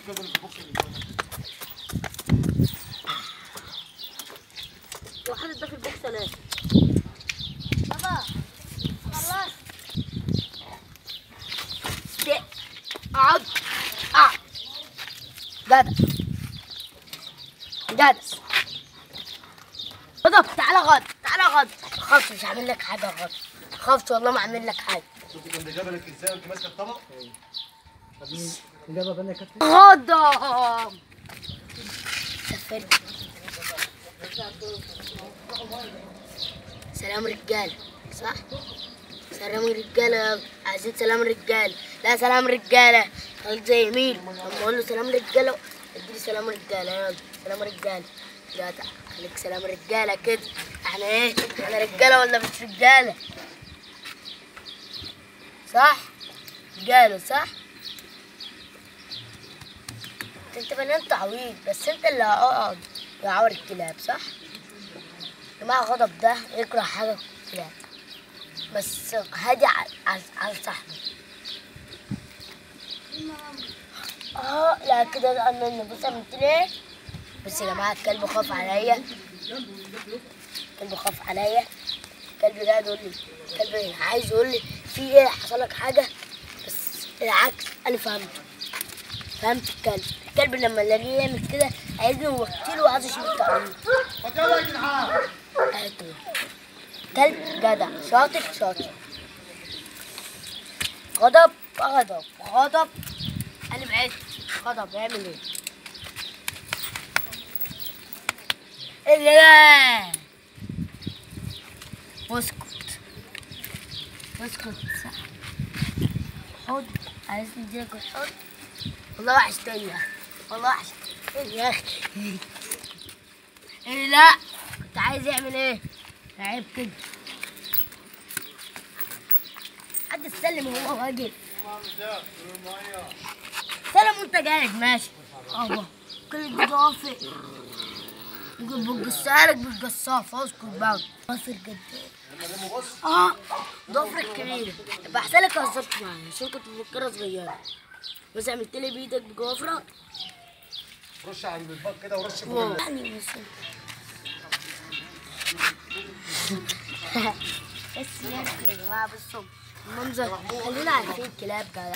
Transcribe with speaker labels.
Speaker 1: واحد داخل بوكس لا بابا خلاص اقعد اقعد جدع جدع غضب تعالى غضب تعالى غضب خفت مش هعمل لك حاجه غضب خفت والله ما اعمل لك حاجه
Speaker 2: شوف جنب جبلك ازاي وانت ماسك الطبق
Speaker 3: إجابة بنا كابتن
Speaker 1: غضب سفرت سلام رجاله صح سلام رجاله عايزين سلام رجاله لا سلام رجاله قال زي مين لما اقول له سلام رجاله اديني سلام رجاله يلا سلام رجاله جدع خليك سلام رجاله كده احنا ايه احنا رجاله ولا مش رجاله صح رجاله صح انت بني انت عويض بس انت اللي هقعد يعور الكلاب صح؟ يا جماعة غضب ده يكره حاجة في الكلاب بس هادي على على على صاحبه اه لا كده ده انا بص عملت ليه؟ بس يا جماعة الكلب خاف عليا الكلب خاف عليا الكلب ده يقول لي الكلب عايز يقول لي في ايه حصل لك حاجة بس العكس انا فهمته فهمت الكلب الكلب لما الاقيه يعمل كده عايزني اوكله وعايز اشيل الطعام
Speaker 2: يلا يا جدعان
Speaker 1: هاتوا. كلب جدع شاطر شاطر غضب غضب غضب انا بعدت غضب يعمل ايه اللي لا واسكت واسكت صح حض عايزني اديلك الحض والله وحشتني يا أخي. والله وحشتني يا اخي إيه لا كنت عايز يعمل ايه عيب كده حد سلم هو راجل سلم وانت قاعد ماشي اه كل ده ضافر بتجسالك بالقصاف اسكت بقى ضافر جدا اه ضفر الكبير يبقى احسن لك هزرت معايا عشان كنت مفكرها صغيره بس عملت لي بايدك بجوافره
Speaker 2: رش على الباق كده ورش فوق
Speaker 1: يعني بس بس يا جماعه بصوا المنظر خلينا عارفين الكلاب ده